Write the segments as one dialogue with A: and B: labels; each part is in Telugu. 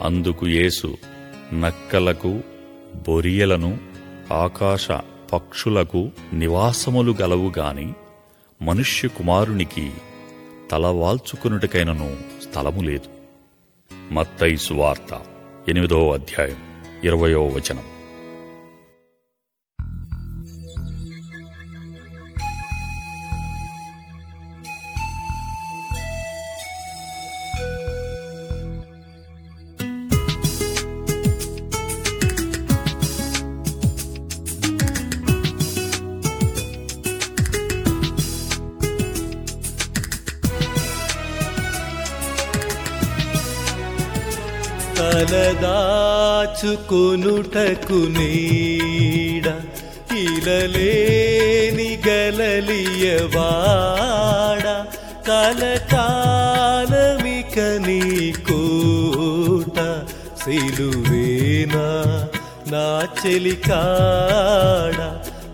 A: అందుకు యేసు నక్కలకు బొరియలను ఆకాశ పక్షులకు నివాసములు గలవు గాని మనుష్య కుమారునికి తలవాల్చుకునుటకైనను స్థలము లేదు మత్తయి సువార్త ఎనిమిదో అధ్యాయం ఇరవయో వచనం
B: తలదాచుకొనుటకు నీడ ఇలలేని గలలియవాడ కలకాలమిక నీ కోట సిలువేనా నా చెలికాడ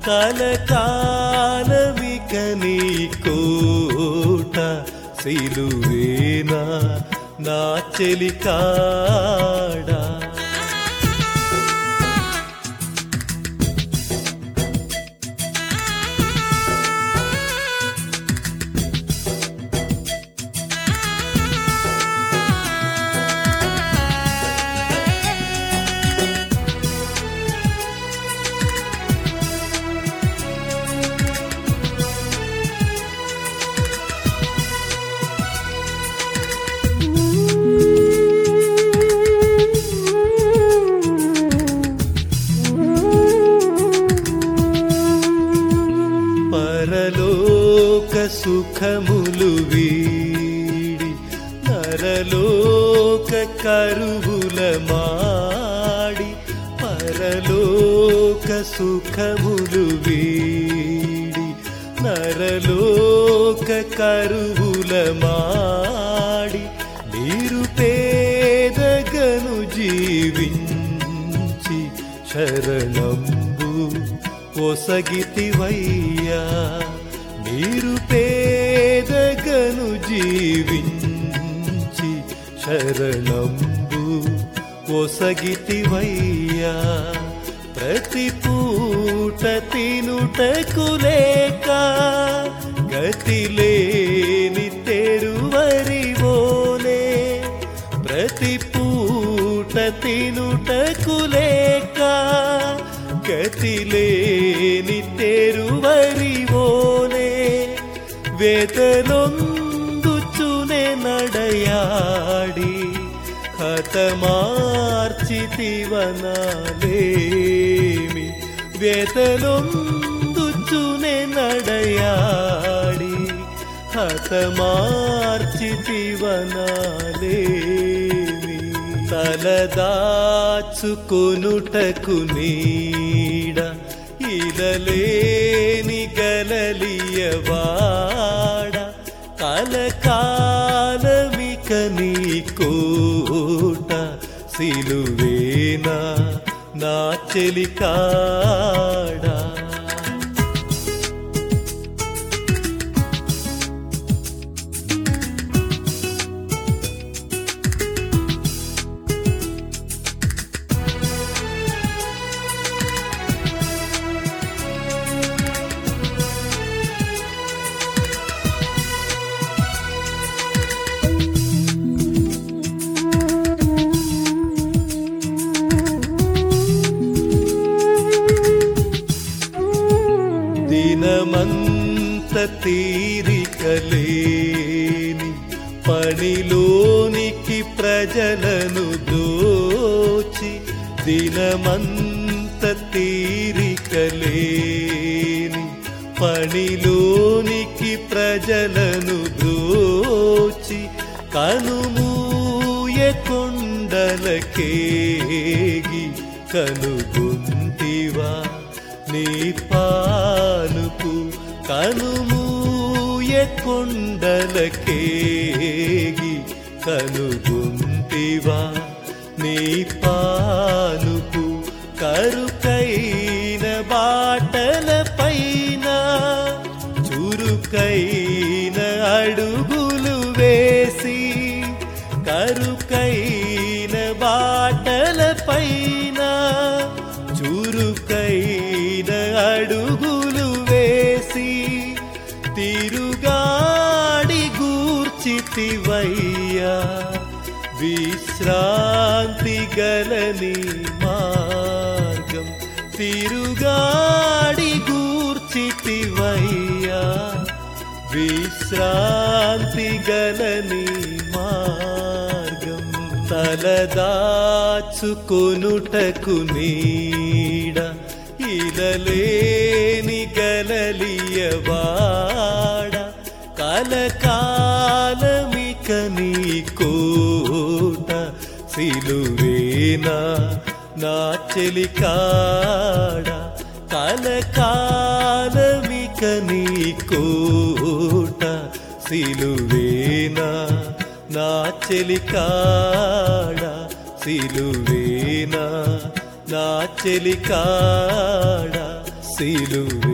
B: కలకాలమిక నీ కోట సిలువేనా నా చెలికాడా పరలోక సుఖములు వీడి నరలోక కరువుల మాడి పరలోక సుఖములు వీడి నరలోక కరువుల మాడి నీరు పేదగను జీవించి శరణంబు ఒసగితివయ్యా నీరు పేదగను జీవించి శరణంబు ఒసగితివయ్యా ప్రతి పూట తినుటకు లేక గతి లేని తెరువరివోనే ప్రతి పూట తినుటకు లేక గతి లేని తెరువరివోనే వేతనొందుచునే నడయాడి హతమార్చితివనాలేమి వేతనొందుచునే నడయాడి హతమార్చితివనాలేమి తలదాచుకొనుటకు నీడ ఇలలేని గలలియవాడ కలకాలమిక నీ కోట సిలువేనా నా చెలికాడా దినమంత తీరికలేని పనిలోనికి ప్రజలను దోచి దినమంత తీరికలేని పనిలోనికి ప్రజలను దోచి కనుమూయ కొండలకేగి కనుగొంటివా నీ పానుపు కనుమూయ కొండలకేగి కనుగొంటివా నీ పానుపు కరుకైన బాటల పైన చురుకైన అడుగులు వేసి కరుకైన బా గూర్చితివయ్యా విశ్రాంతి గలని మార్గం తిరుగాడి గూర్చితివయ్యా విశ్రాంతి గలని మార్గం తలదాచుకొనుటకు నీడ ఇలలేని గలలియవాడ కలకాలమిక నీ కోట సిలువేనా నా చెలికాడ కలకాలమిక నీ కోట సిలువేనా నా చెలికాడ సిలువేనా నా చెలికాడ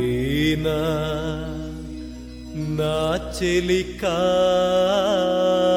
B: సిలువేనా నా చెలికాడ